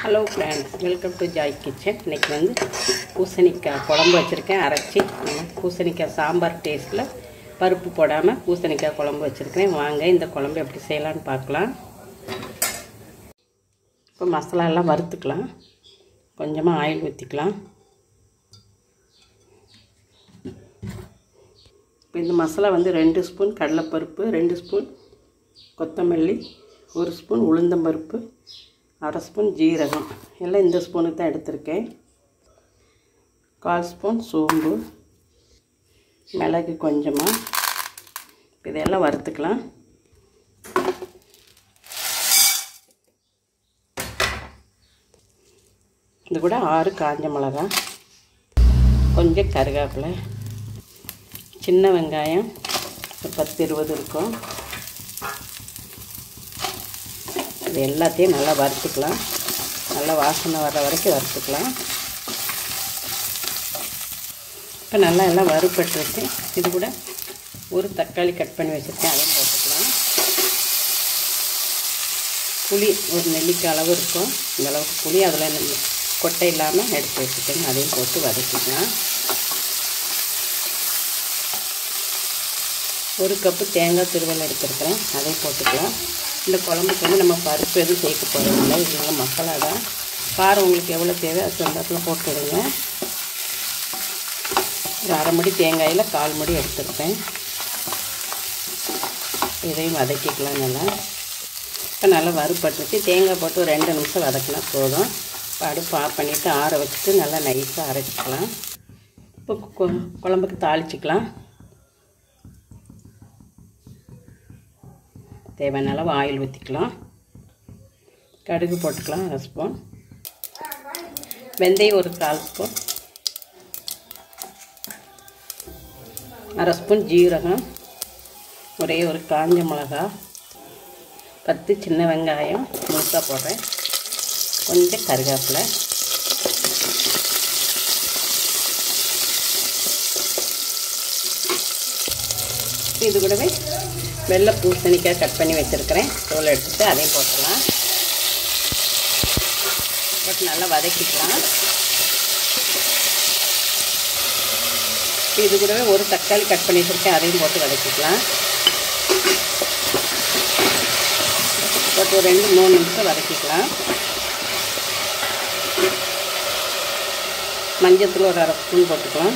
hello friends welcome to Joy kitchen இன்றைக்கி வந்து பூசணிக்காய் குழம்பு வச்சுருக்கேன் அரைச்சி நம்ம பூசணிக்காய் சாம்பார் டேஸ்ட்டில் பருப்பு போடாமல் பூசணிக்காய் குழம்பு வச்சுருக்கேன் வாங்க இந்த குழம்பு எப்படி செய்யலான்னு பார்க்கலாம் இப்போ மசாலா எல்லாம் வறுத்துக்கலாம் கொஞ்சமாக ஆயில் ஊற்றிக்கலாம் இப்போ இந்த மசாலா வந்து ரெண்டு ஸ்பூன் கடலைப்பருப்பு ரெண்டு ஸ்பூன் கொத்தமல்லி ஒரு ஸ்பூன் உளுந்தம்பருப்பு அரை ஸ்பூன் ஜீரகம் எல்லாம் இந்த ஸ்பூனுக்கு தான் எடுத்திருக்கேன் கால் ஸ்பூன் சோம்பு மிளகு கொஞ்சமாக இதெல்லாம் வறுத்துக்கலாம் இது கூட ஆறு காஞ்ச மிளகா கொஞ்சம் கருவேப்பிலை சின்ன வெங்காயம் ஒரு பத்து இருபது இருக்கும் இது எல்லாத்தையும் நல்லா வறுத்துக்கலாம் நல்லா வாசனை வர்ற வரைக்கும் வறுத்துக்கலாம் இப்போ நல்லா எல்லாம் வறுப்பட்டுருக்கு இது கூட ஒரு தக்காளி கட் பண்ணி வச்சுருக்கேன் அதையும் போட்டுக்கலாம் புளி ஒரு நெல்லிக்காய் அளவு இருக்கும் இந்த அளவுக்கு புளி அதில் கொட்டை இல்லாமல் எடுத்து வச்சுக்கோங்க அதையும் போட்டு வதக்கிக்கலாம் ஒரு கப்பு தேங்காய் திருவல் எடுத்துருக்கிறேன் அதையும் போட்டுக்கலாம் இந்த குழம்புக்கு வந்து நம்ம பருப்பு எதுவும் சேர்க்க போகிறதில்ல இதனால மசாலா தான் காரம் உங்களுக்கு எவ்வளோ தேவை அது சொந்தத்தில் போட்டுவிடுங்க ஒரு அரை மடி தேங்காயில் கால் மடி எடுத்துருப்பேன் இதையும் வதக்கிக்கலாம் நல்லா இப்போ நல்லா வறுப்பட்டுச்சு தேங்காய் போட்டு ஒரு ரெண்டு நிமிஷம் வதக்கினா போதும் இப்போ அடுப்பு ஆஃப் பண்ணிவிட்டு ஆற வச்சுட்டு நல்லா நைஸாக அரைச்சிக்கலாம் இப்போ குழம்புக்கு தாளிச்சிக்கலாம் தேவையான அளவு ஆயில் ஊற்றிக்கலாம் கடுகு போட்டுக்கலாம் அரை ஸ்பூன் வெந்தயம் ஒரு கால் ஸ்பூன் அரை ஸ்பூன் ஜீரகம் ஒரே ஒரு காஞ்ச மிளகா பத்து சின்ன வெங்காயம் முழுசாக போடுறேன் கொஞ்சம் கருவேப்பிலை இது கூடவே வெள்ளை பூசணிக்காய் கட் பண்ணி வச்சுருக்கிறேன் தோல் எடுத்துட்டு அதையும் போட்டுடலாம் போட்டு நல்லா வதக்கிக்கலாம் இது கூடவே ஒரு தக்காளி கட் பண்ணி வச்சுருக்கேன் அதையும் போட்டு வதக்கிக்கலாம் போட்டு ஒரு ரெண்டு மூணு நிமிஷம் வதக்கிக்கலாம் மஞ்சத்தூள் ஒரு அரை ஸ்பூன் போட்டுக்கலாம்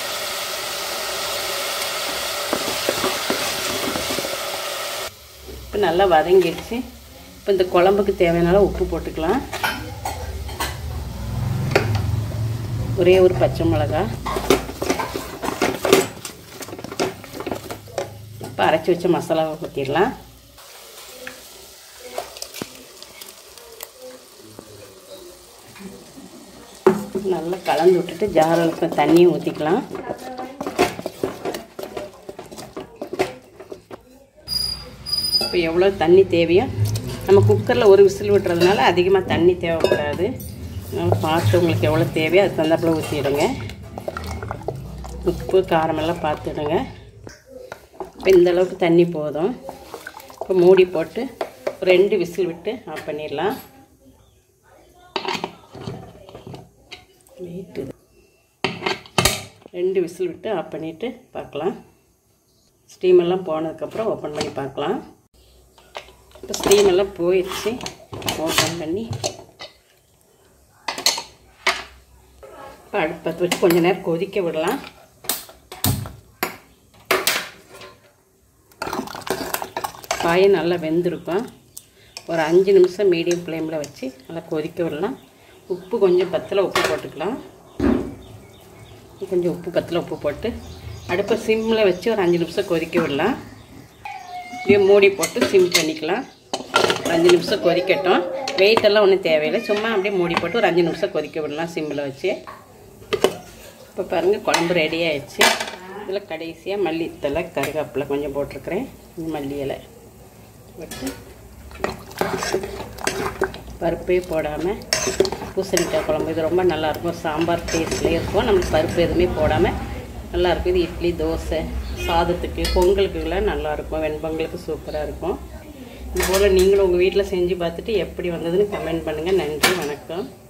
இப்போ நல்லா வதங்கிடுச்சு இப்போ இந்த குழம்புக்கு தேவையான உப்பு போட்டுக்கலாம் ஒரே ஒரு பச்சை மிளகா இப்போ அரைச்சி வச்ச மசாலாவை ஊற்றிடலாம் நல்லா கலந்து விட்டுட்டு ஜாரில் இப்போ தண்ணியை ஊற்றிக்கலாம் இப்போ எவ்வளோ தண்ணி தேவையோ நம்ம குக்கரில் ஒரு விசில் விட்டுறதுனால அதிகமாக தண்ணி தேவைப்படாது அதனால் பார்த்து உங்களுக்கு எவ்வளோ தேவையோ அதுக்கு தந்தாப்பில் ஊற்றிடுங்க உப்பு காரமெல்லாம் பார்த்துடுங்க இப்போ இந்தளவுக்கு தண்ணி போதும் இப்போ மூடி போட்டு ரெண்டு விசில் விட்டு ஆஃப் பண்ணிடலாம் வெயிட்டு ரெண்டு விசில் விட்டு ஆஃப் பண்ணிவிட்டு பார்க்கலாம் ஸ்டீமெல்லாம் போனதுக்கப்புறம் ஓப்பன் பண்ணி பார்க்கலாம் இப்போ ஸ்டீம் எல்லாம் போயிடுச்சு ஓப்பன் பண்ணி இப்போ அடுப்பத்தை வச்சு கொஞ்ச நேரம் கொதிக்க விடலாம் காயும் நல்லா வெந்திருக்கும் ஒரு அஞ்சு நிமிஷம் மீடியம் ஃப்ளேமில் வச்சு நல்லா கொதிக்க விடலாம் உப்பு கொஞ்சம் பத்தில் உப்பு போட்டுக்கலாம் கொஞ்சம் உப்பு பத்தில் உப்பு போட்டு அடுப்பை சிம்மில் வச்சு ஒரு அஞ்சு நிமிஷம் கொதிக்க விடலாம் இப்படியே மூடி போட்டு சிம் பண்ணிக்கலாம் ஒரு அஞ்சு நிமிஷம் கொதிக்கட்டும் வெயிட்டெல்லாம் ஒன்றும் தேவையில்லை சும்மா அப்படியே மூடி போட்டு ஒரு அஞ்சு நிமிஷம் கொதிக்க விடலாம் சிம்மில் வச்சு இப்போ பாருங்கள் குழம்பு ரெடி ஆயிடுச்சு இதில் கடைசியாக மல்லித்தலை கருவேப்பிலை கொஞ்சம் போட்டிருக்கிறேன் மல்லி இலை விட்டு பருப்பே போடாமல் பூசணிக்காய் குழம்பு இது ரொம்ப நல்லாயிருக்கும் சாம்பார் டேஸ்ட்லேயே இருக்கும் நம்மளுக்கு பருப்பு எதுவுமே போடாமல் நல்லாயிருக்கும் இது இட்லி தோசை சாதத்துக்கு பொங்கலுக்குலாம் நல்லாயிருக்கும் வெண்பொங்கலுக்கு சூப்பராக இருக்கும் இது போல் நீங்களும் உங்கள் வீட்டில் செஞ்சு பார்த்துட்டு எப்படி வந்ததுன்னு கமெண்ட் பண்ணுங்கள் நன்றி வணக்கம்